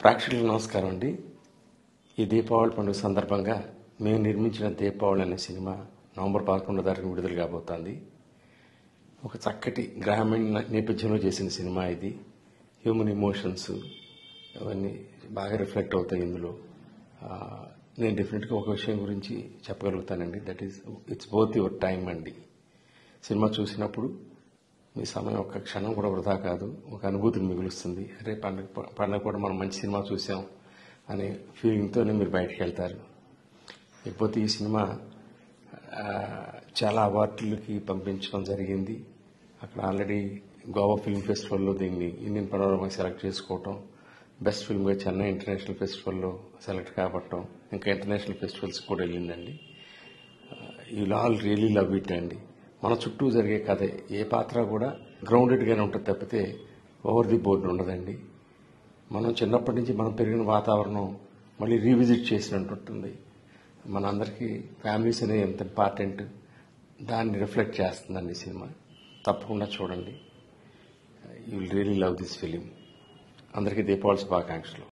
ప్రేక్షకులకు నమస్కారం అండి ఈ దీపావళి పండుగ సందర్భంగా మేము నిర్మించిన దీపావళి అనే సినిమా నవంబర్ పదకొండో తారీఖున విడుదల కాబోతోంది ఒక చక్కటి గ్రామీణ నేపథ్యంలో చేసిన సినిమా ఇది హ్యూమన్ ఎమోషన్స్ అవన్నీ బాగా రిఫ్లెక్ట్ అవుతాయి ఇందులో ఆ, నేను డెఫినెట్గా ఒక విషయం గురించి చెప్పగలుగుతానండి that is it's both your time అండి సినిమా చూసినప్పుడు మీ సమయం ఒక్క క్షణం కూడా వృధా కాదు ఒక అనుభూతిని మిగులుస్తుంది అరే పండుగ పండుగ కూడా మనం మంచి సినిమా చూసాం అనే ఫీలింగ్తోనే మీరు బయటకు వెళ్తారు ఇకపోతే ఈ సినిమా ఆ, చాలా అవార్డులకి పంపించడం జరిగింది అక్కడ ఆల్రెడీ గోవా ఫిల్మ్ ఫెస్టివల్లో దీన్ని ఇండియన్ పనోరమా సెలెక్ట్ చేసుకోవటం బెస్ట్ ఫిల్మ్గా చెన్నై ఇంటర్నేషనల్ ఫెస్టివల్లో సెలెక్ట్ కాబట్టం ఇంకా ఇంటర్నేషనల్ ఫెస్టివల్స్ కూడా వెళ్ళిందండి you all really love it అండి మన చుట్టూ జరిగే కథ ఏ పాత్ర కూడా గ్రౌండెడ్గానే ఉంటుంది తప్పితే ఓవర్ ది బోర్డు ఉండదండి మనం చిన్నప్పటి నుంచి మనం పెరిగిన వాతావరణం మళ్ళీ రీవిజిట్ చేసినట్టు ఉంటుంది మనందరికీ ఫ్యామిలీస్ అనేవి ఎంత ఇంపార్టెంట్ దాన్ని రిఫ్లెక్ట్ చేస్తుందండి ఈ సినిమా తప్పకుండా చూడండి you will really love this film అందరికీ దీపావళి శుభాకాంక్షలు